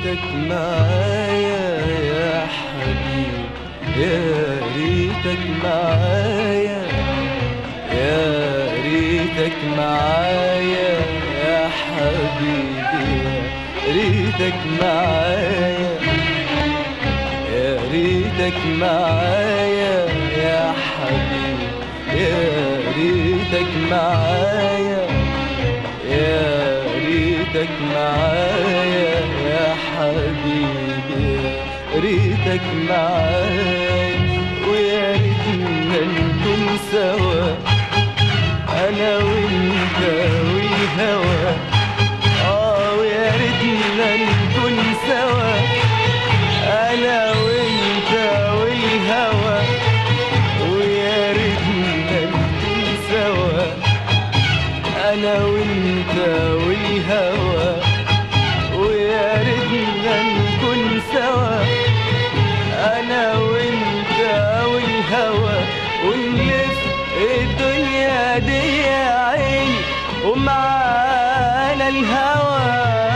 ريتك معايا يا حبيبي يا ريتك معايا يا ريتك معايا يا حبيبي يا ريتك معايا يا ريتك معايا يا حبيبي يا ريتك معايا يا ريتك معايا يا حبيبي يا ريتك معايا ويا ريتنا نكون سوا انا وانت والهوى اه ويا ريتنا نكون سوا انا وانت والهوى ويا ريتنا نكون سوا انا وانت والهوى ويا ريتنا نكون سوا انا وانت والهوى ونلف الدنيا دي يا عيني ومعانا الهوى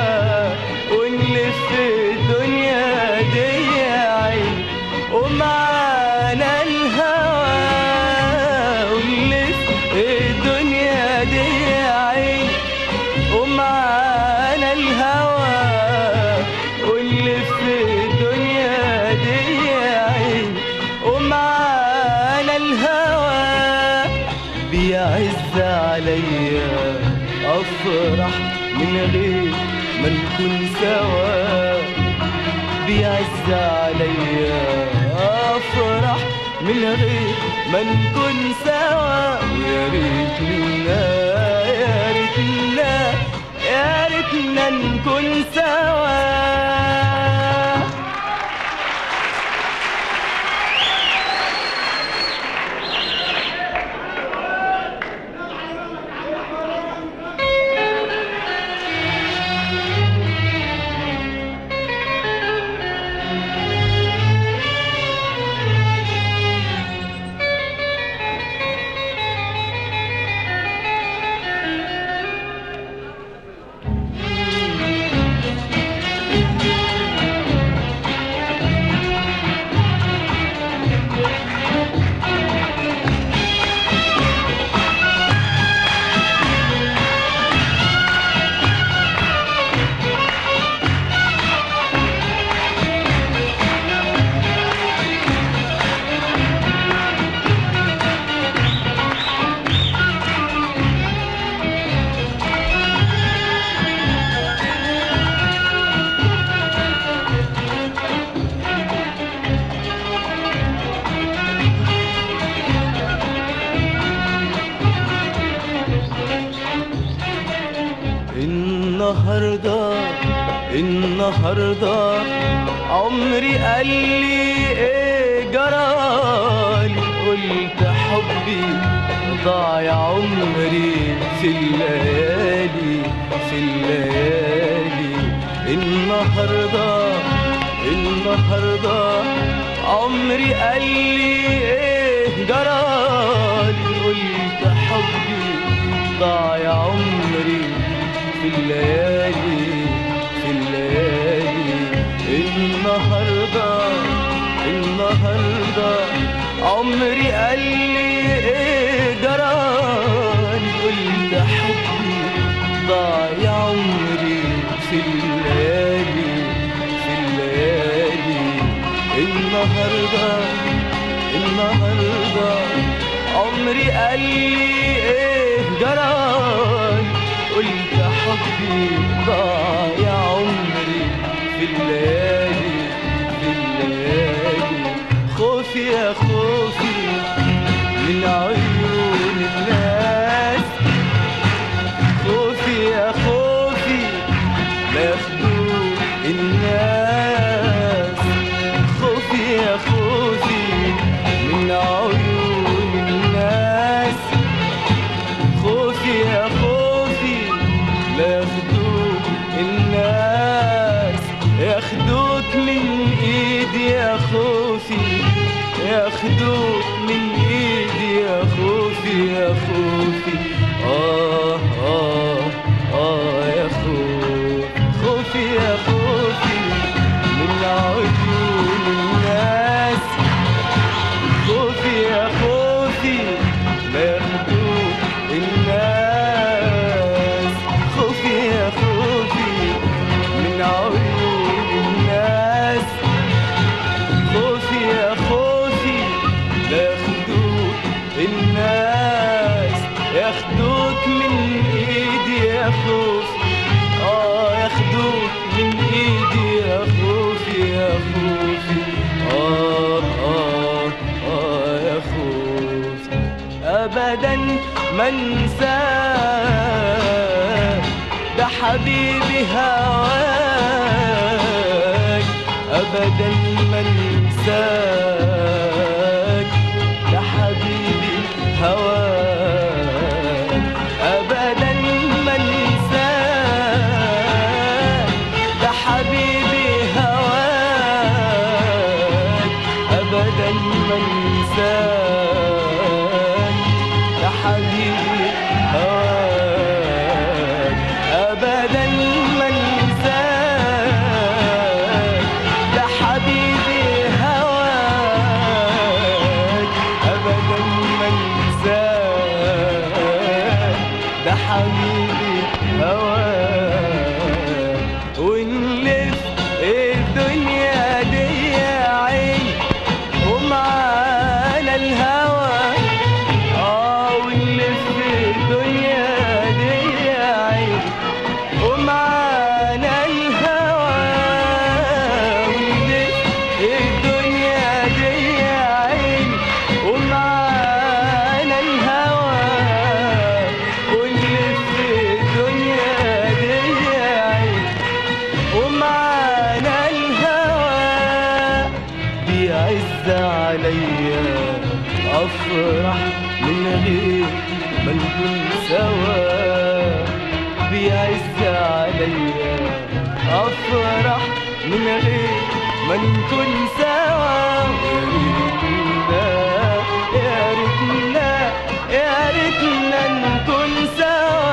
ونلف الدنيا دي يا عيني ومعانا الهوى ونلف الدنيا دي يا عيني ومعانا الهوى ونلف الدنيا دي يا عيني ومعانا الهوى بيعز عليا افرح من غير ما نكون سوا بيعز عليا افرح من غير ما نكون سوا ويا ريتنا يا ريتنا يا ريتنا نكون سوا النهاردة النهاردة عمري قال لي ايه جرالي قلت حبي ضاع عمري في الليالي في الليالي النهاردة النهاردة عمري قال لي ايه جرالي قلت حبي ضاع عمري في الليالي في الليالي النهارده النهارده عمري قال لي ايه جرالي قلت حبي ضاع عمري في الليالي في الليالي النهارده النهارده عمري قال لي ايه جرالي قلت حبي ضاع عمري في الليالي في الليالي خوفي يا خوفي من عيون الناس خوفي يا خوفي لا ياخدوه الناس خوفي يا خوفي من عيون الناس خوفي يا خوفي لا ياخدوك الناس ياخدوك من ايدي يا خوفي ياخدوك من ايدي يا خوفي يا خوفي اه اه اه يا خوفي خوفي يا خوفي خوفي اه ياخدوك من ايدي يا خوفي يا خوفي اه اه اه يا خوفي ابدا ما انساك ده حبيبي هواك ابدا ما انساك ده حبيبي هواك ابدا ما انساك ده حبيبي هواك ابدا ما انساك ده حبيبي هواك ابدا ما انساك ده حبيبي هواك ابدا ما انساك ده حبيبي هواك ونلف الدنيا دي يا عين ومعانا الهوى اه ونلف الدنيا دي يا عين ومعانا الهوى ونلف الدنيا دي يا عين ومعانا الهوى ونلف الدنيا دي يا عين ومعانا الهوى بيعز عليا افرح من غير ما نكون سوا بيعز عليا افرح من غير ما نكون سوا يا ريتنا يا ريتنا يا ريتنا نكون سوا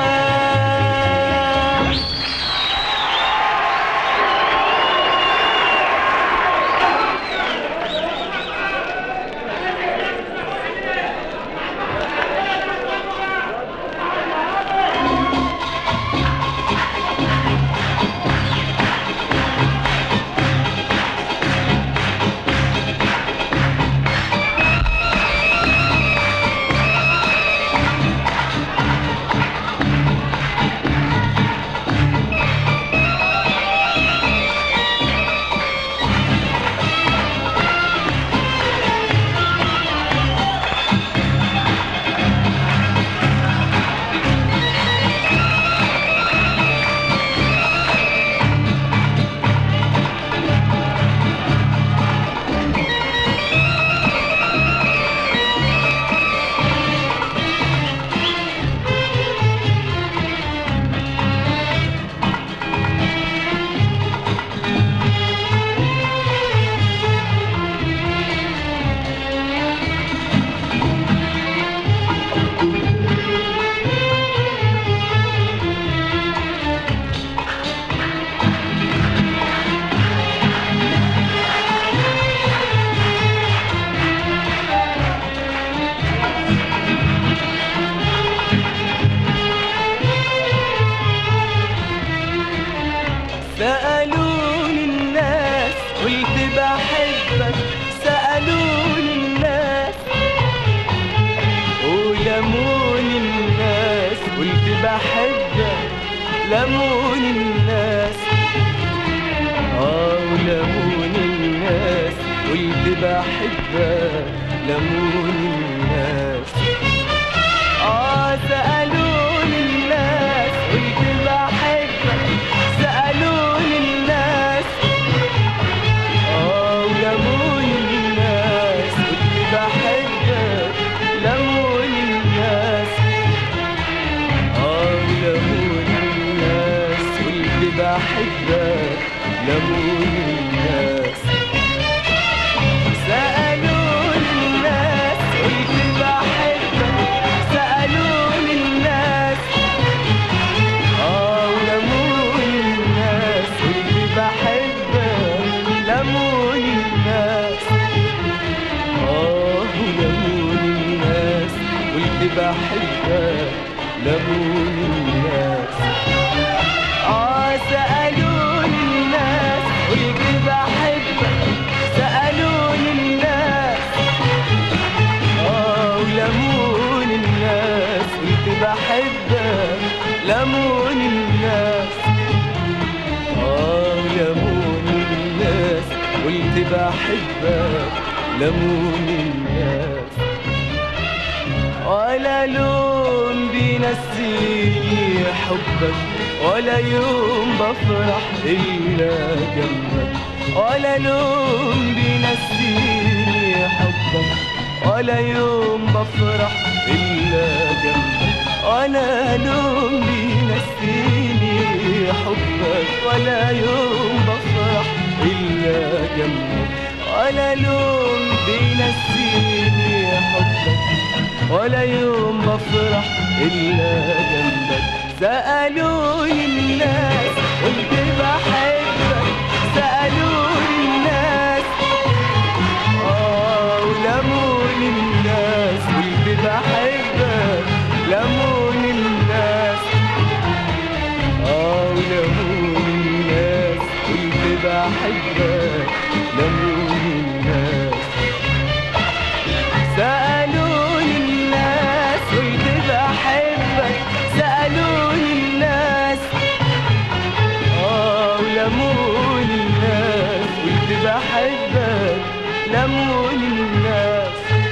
سألوني الناس قلت بحبك سألوني الناس ولموني الناس قلت بحبك لموني الناس اه ولموني الناس قلت بحبك لموني الناس اه سألوني الناس قلت بحبك سألوني الناس اه ولموني الناس قلت بحبك لموني الناس اه ولموني الناس قلت بحبك لموني الناس سألوني الناس قلت بحبك سألوني الناس اه ولموني الناس قلت بحبك لموني الناس اه ولموني الناس قلت بحبك لموني الناس اه سألوني الناس قلت بحبك سألوني الناس اه ولموني الناس قلت بحبك لموني بحبك لمون الناس ولا لون بينسيني حبك ولا يوم بفرح إلا جنبك ولا لون بينسيني حبك ولا يوم بفرح إلا جنبك ولا لون بينسيني حبك ولا يوم بفرح إلا جنبك ولا لون بينسيني حبك ولا يوم بفرح إلا جنبك سألوني الناس قلت بحبك سألوني الناس آه ولموني الناس قلت بحبك لموني الناس آه ولموني الناس قلت بحبك لموني الناس سألوني الناس قلت بحبك سألوني الناس اه ولموني الناس قلت بحبك لموني الناس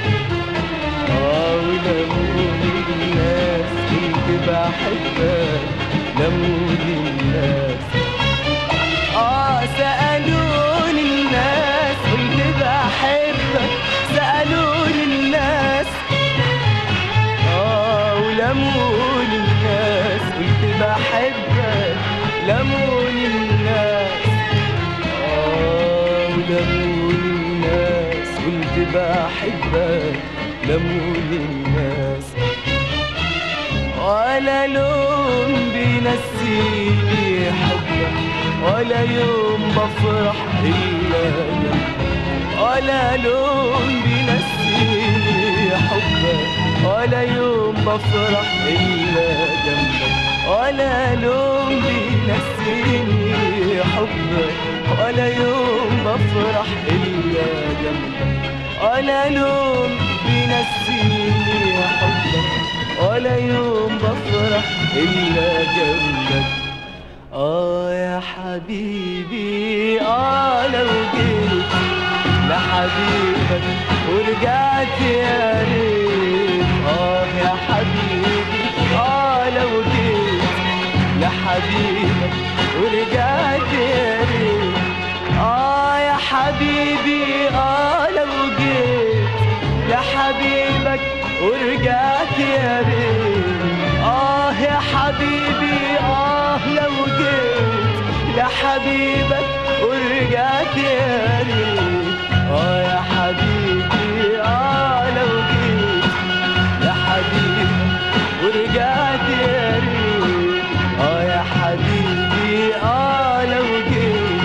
اه ولموني الناس قلت بحبك لموني الناس اه سألوني الناس قلت بحبك سألوني الناس اه ولموني الناس قلت بحبك لموني الناس اه ولموني الناس قلت بحبك لموني الناس ولا لون بينسيني حبك ولا يوم بفرح إلا جنبك ولا لون بينسيني حبك ولا يوم بفرح إلا جنبك ولا لون بينسيني حبك ولا يوم بفرح إلا جنبك ولا لون بينسيني حبك ولا يوم بفرح إلا جنبك آه يا حبيبي آه لو جيت لحبيبك ورجعت يا ريت آه يا حبيبي آه لو جيت لحبيبك ورجعت يا ريت آه يا حبيبي آه لو جيت لحبيبك ورجعت يا ريت آه يا حبيبي آه لو جيت لحبيبك ورجعت يا ريت آه يا حبيبي آه لو جيت لحبيبك ورجعت يا ريت آه يا حبيبي آه لو جيت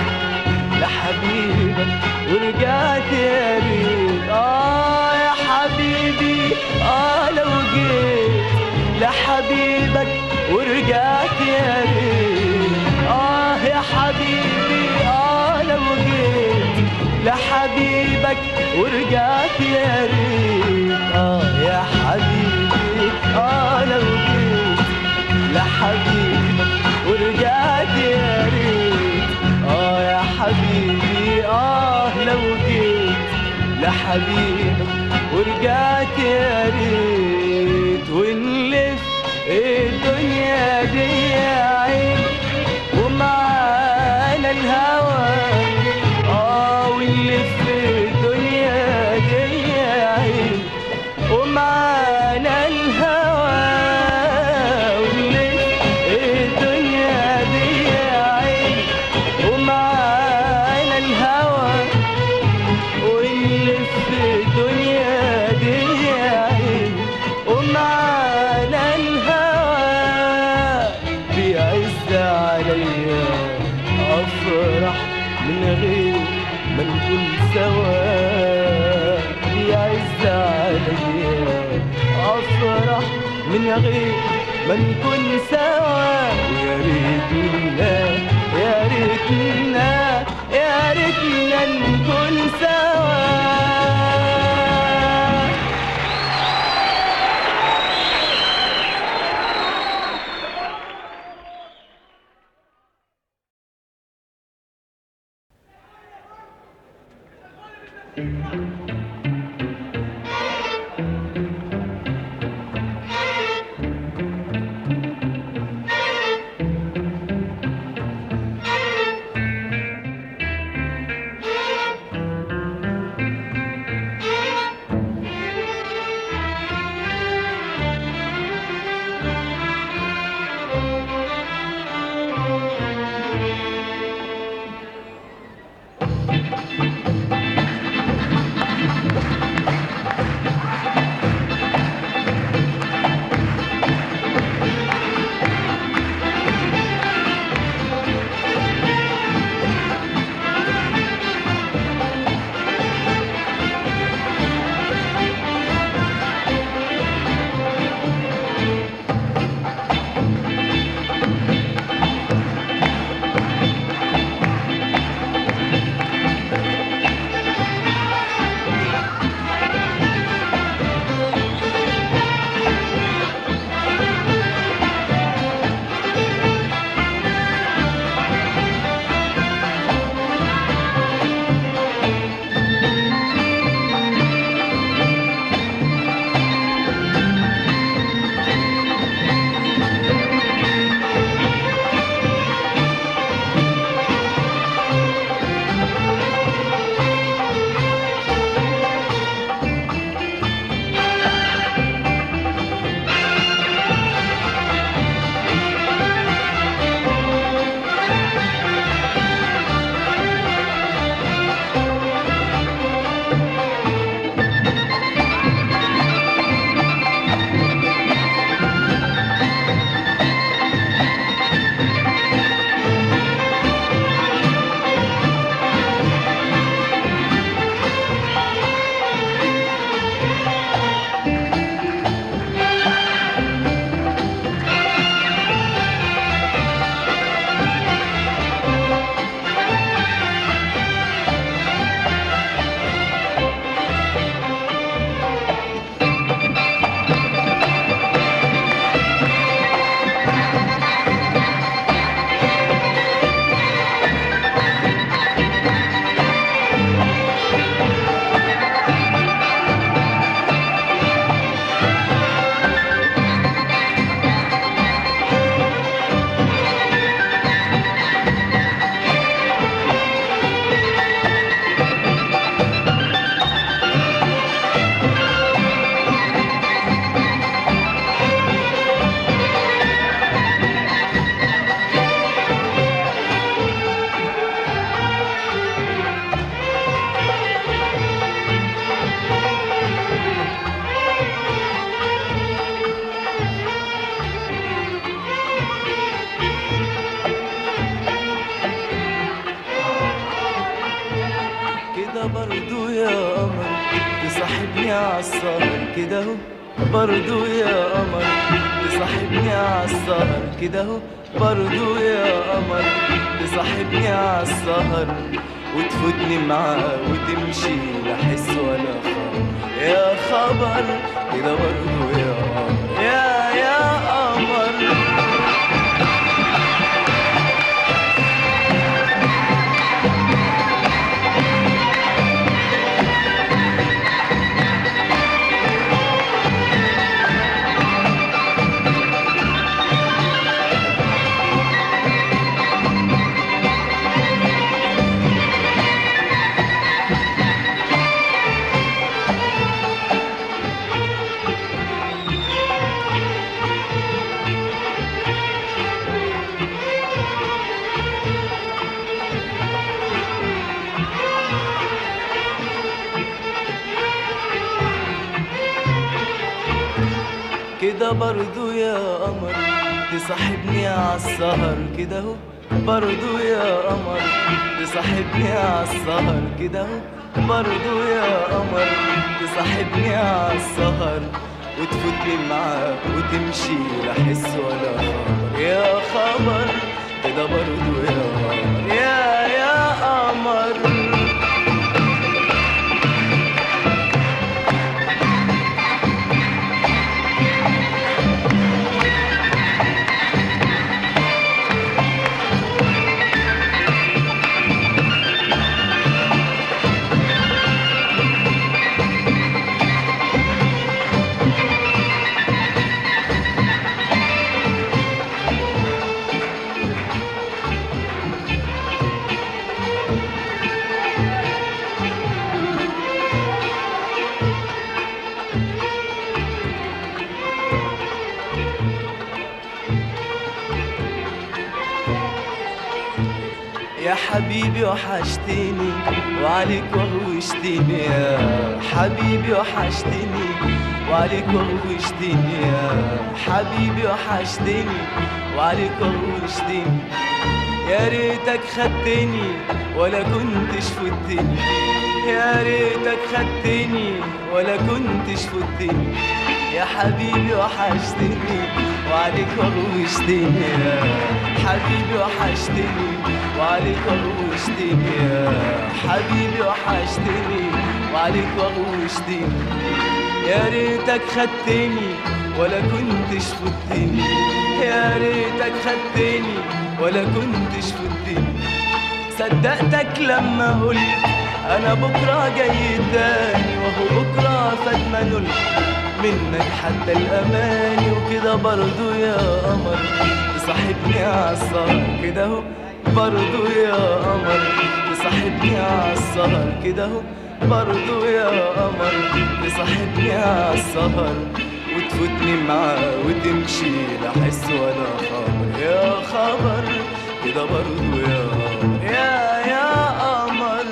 لحبيبك ورجعت يا ريت آه يا حبيبي آه لو جيت لحبيبك ورجعت يا ريت آه يا حبيبي آه لو جيت لحبيبك ورجعت يا ريت آه يا حبيبي آه لو جيت لحبيبك ورجعت يا ريت آه يا حبيبي آه لو جيت لحبيبك ورجعت يا ريت ونلف الدنيا دي يا عين ومعانا الهوى اه ونلف الدنيا دي يا عين ومعانا الهوى ونلف الدنيا دي يا عين ومعانا الهوى ونلف الدنيا دي يا عين ومعانا الهوى بيعز عليا افرح من غير ما نكون سوا بيعز عليا افرح من غير ما نكون سوا ويا ريتنا يا ريتنا يا ريتنا نكون سوا عالسهر كده اهو برضو يا قمر تصاحبني عالسهر كده اهو برضو يا قمر تصاحبني عالسهر وتفوتني معاه وتمشي لا حس ولا خبر يا خبر كده برضو يا قمر يا يا قمر كده برضو يا قمر تصاحبني عالسهر كده اهو برضو يا قمر تصاحبني عالسهر كده اهو برضو يا قمر تصاحبني عالسهر وتفوتني معاه وتمشي لا حس ولا خبر يا خبر كده برضو يا قمر يا يا قمر يا حبيبي وحشتني وعليك وغوشتني يا حبيبي وحشتني وعليك وغوشتني يا حبيبي وحشتني وعليك وغوشتني يا ريتك خدتني ولا كنتش فتني يا ريتك خدتني ولا كنتش فتني يا حبيبي وحشتني وعليك وغوشتني يا حبيبي وحشتني وعليك وغوشتني يا حبيبي وحشتني وعليك وغوشتني يا ريتك خدتني ولا كنتش فتني يا ريتك خدتني ولا كنتش فتني صدقتك لما قلت انا بكره جاي تاني وهو بكره فات ما نلت منك حتى الاماني وكده برضو يا قمر تصاحبني عالسهر كده اهو برضو يا قمر تصاحبني عالسهر كده اهو برضو يا قمر تصاحبني عالسهر وتفوتني معاه وتمشي لا حس ولا خبر يا خبر كده برضو يا قمر يا يا قمر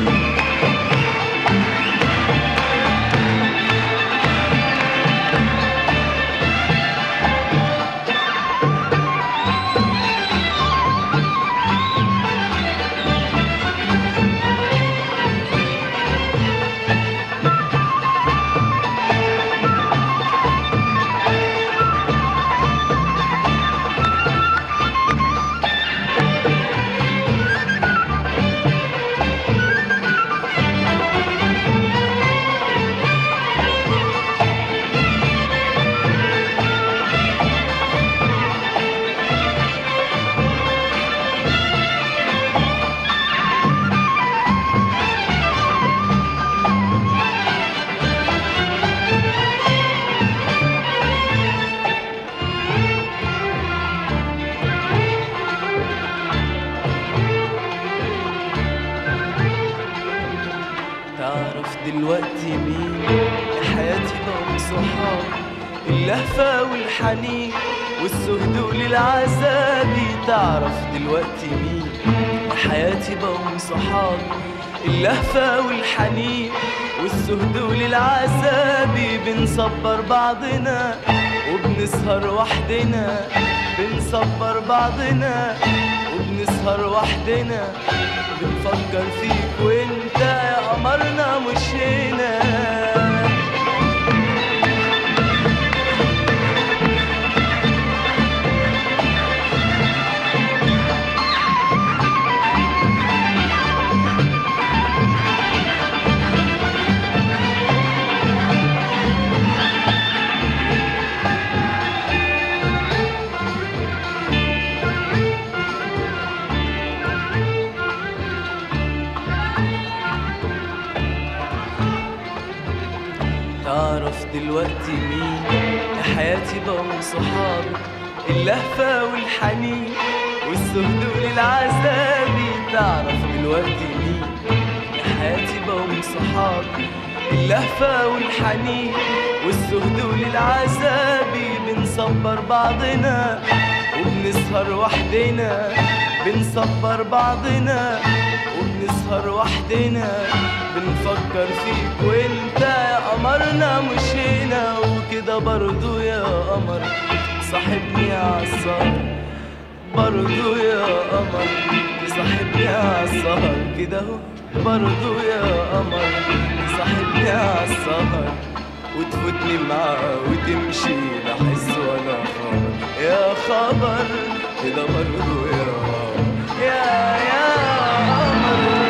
تعرف دلوقتي مين يا حياتي بقوا صحاب اللهفة والحنين والسهدوء للعذاب تعرف دلوقتي مين يا حياتي بقوا صحاب اللهفة والحنين والسهدوء للعذاب بنصبر بعضنا وبنسهر وحدنا بنصبر بعضنا وبنسهر وحدنا بنفكر فيك وانت يا قمرنا مش هنا دلوقتي مين يا حياتي بقوا صحابي اللهفة والحنين والسهد للعذابي تعرف دلوقتي مين يا حياتي بقوا صحابي اللهفة والحنين والسهد للعذابي بنصبر بعضنا وبنسهر وحدنا بنصبر بعضنا وبنسهر وحدنا بنفكر فيك وانت يا قمرنا مشينا وكده برضو يا قمر صاحبني عالسهر برضو يا قمر تصاحبني عالسهر كده اهو برضو يا قمر تصاحبني عالسهر وتفوتني معاه وتمشي لا حس ولا خبر يا خبر كده برضو يا قمر يا يا قمر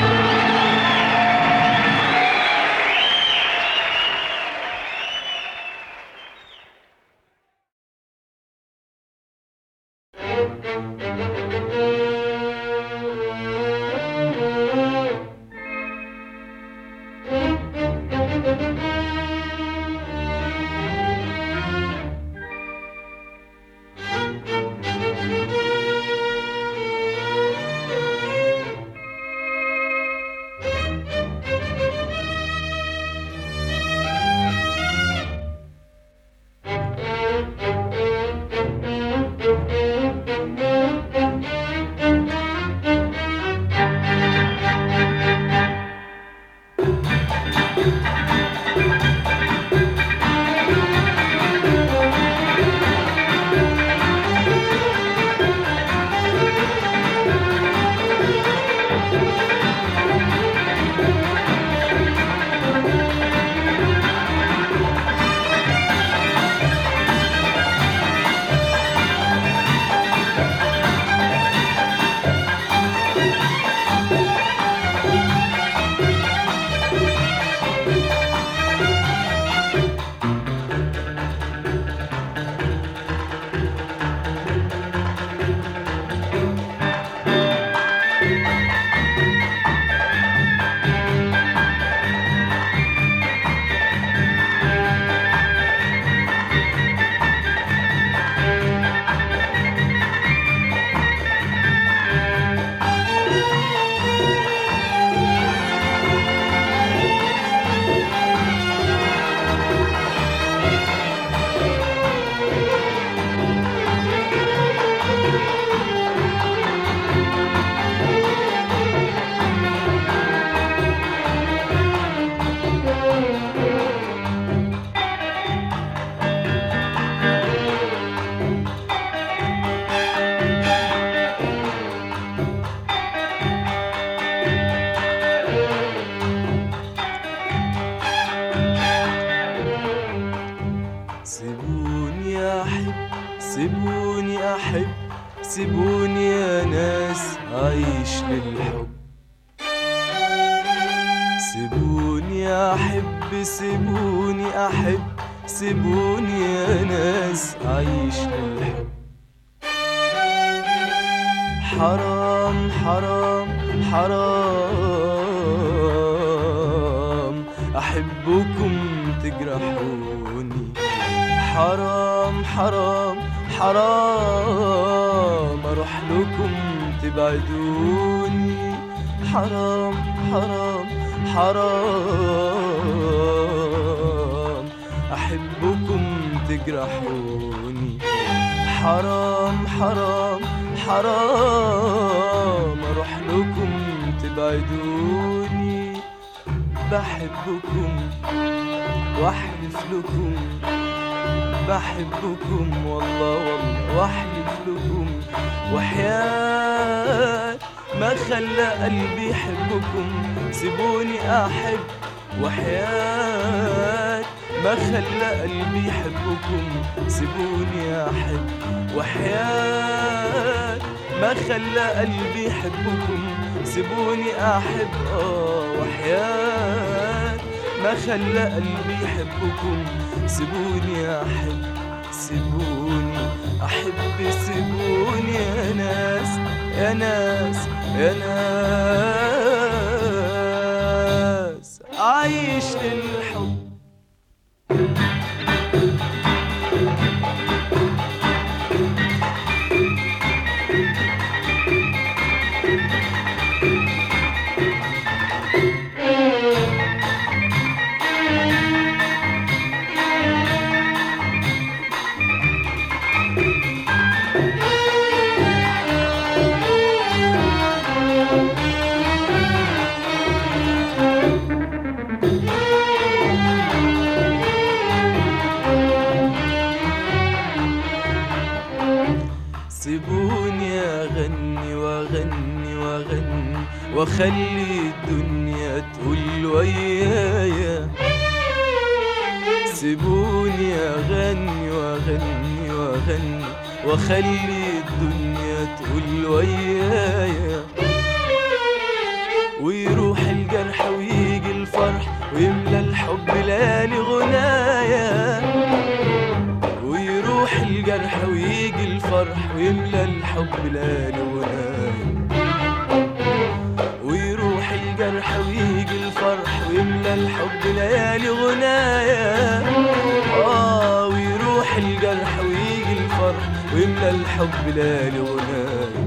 سيبوني احب سيبوني احب سيبوني يا ناس اعيش للحب سيبوني احب سيبوني احب سيبوني يا ناس اعيش للحب حرام حرام حرام احبكم تجرحوني حرام حرام حرام اروح لكم تبعدوني حرام حرام حرام احبكم تجرحوني حرام حرام حرام اروح لكم تبعدوني بحبكم واحلف لكم بحبكم والله والله واحلف لكم وحياة ما خلى قلبي يحبكم سيبوني احب وحياة ما خلى قلبي يحبكم سيبوني احب وحياة ما خلى قلبي يحبكم سيبوني احب اه وحياة ما خلى قلبي يحبكم سيبوني احب سيبوني احب سيبوني يا ناس يا ناس يا ناس عايش للحب سيبوني اغني واغني واغني واخلي الدنيا تقول ويايا سيبوني اغني واغني واغني واخلي الدنيا تقول ويايا ويروح الجرح ويجي الفرح ويملى الحب ليالي غنايا ويروح الجرح ويجي الفرح ويملى الحب ليالي غنايا ويروح الجرح ويجي الفرح ويملى الحب ليالي غنايا اه ويروح الجرح ويجي الفرح ويملى الحب ليالي غنايا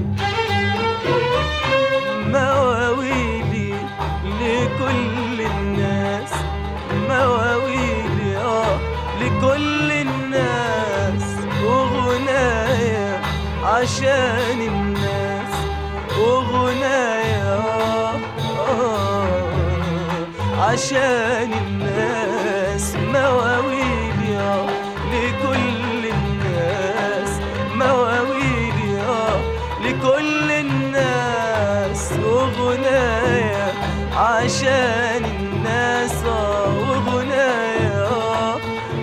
مواويلي لكل الناس مواويلي اه لكل الناس وغنايا عشان الناس وغنايا آه آه عشان الناس مواويلي آه لكل الناس مواويلي آه لكل الناس وغنايا عشان الناس آه وغنايا آه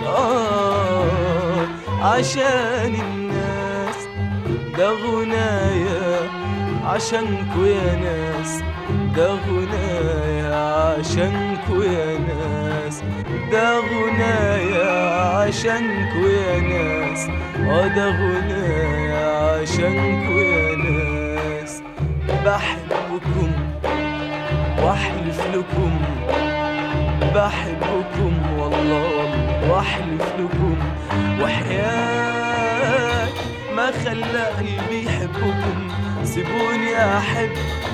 آه عشان الناس ده غنايا عشانكو يا ناس ده غنايا عشانكو يا ناس ده غنايا عشانكو يا ناس اه ده غنايا عشانكو يا ناس بحبكم واحلف لكم بحبكم والله والله واحلف لكم وحياة ما خلى قلبي يحبكم سيبوني احب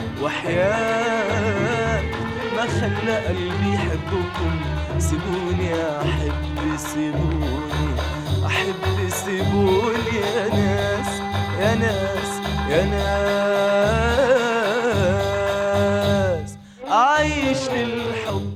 وحياة ما خلى قلبي يحبكم سيبوني احب سيبوني احب سيبوني يا ناس يا ناس يا ناس عايش للحب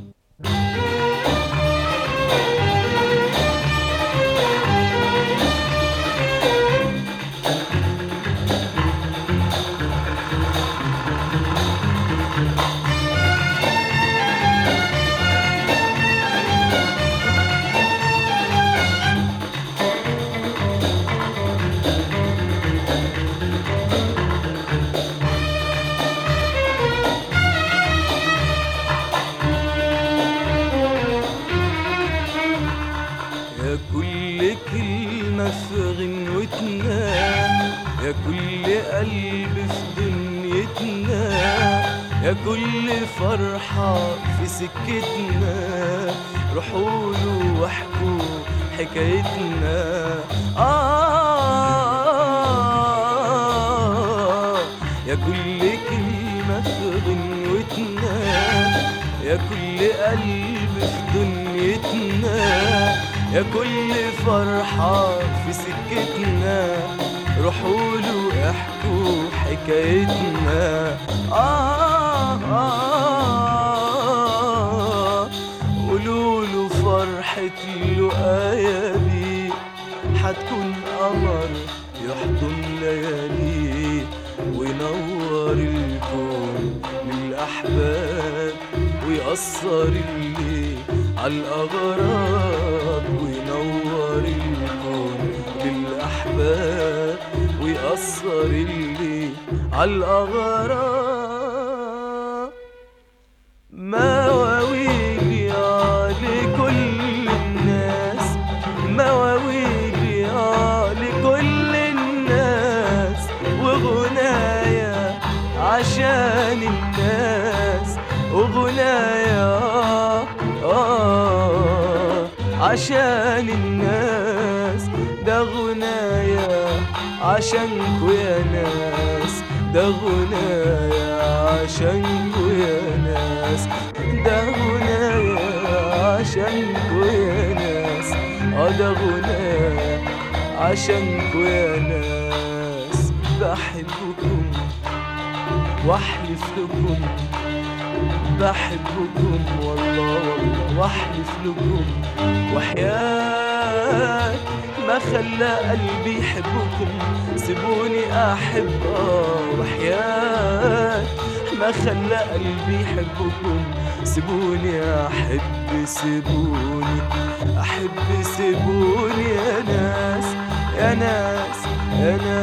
يا كل كلمة في غنوتنا يا كل قلب في دنيتنا يا كل فرحة في سكتنا روحوا له واحكوا حكايتنا آه يا كل كلمة في غنوتنا يا كل قلب في دنيتنا يا كل فرحة في سكتنا روحوا له احكوا حكايتنا آه, آه قولوا له فرحة اللقايا بيه حتكون قمر يحضن ليالي وينور الكون للأحباب ويقصر الليل عالأغراب وينور الكون للأحباب ويقصر الليل عالأغراب مواويلي آه لكل الناس مواويلي آه لكل الناس وغنايا عشان الناس وغنايا آه عشان الناس ده غنايا عشانكو يا ناس ده غنايا عشانكو يا ناس ده غنايا عشانكو يا ناس اه ده غنايا عشانكو يا ناس بحبكم واحلف لكم بحبكم والله والله واحلف لكم وحياة ما خلى قلبي يحبكم سيبوني احب اه وحياة ما خلى قلبي يحبكم سيبوني احب سيبوني احب سيبوني يا ناس يا ناس يا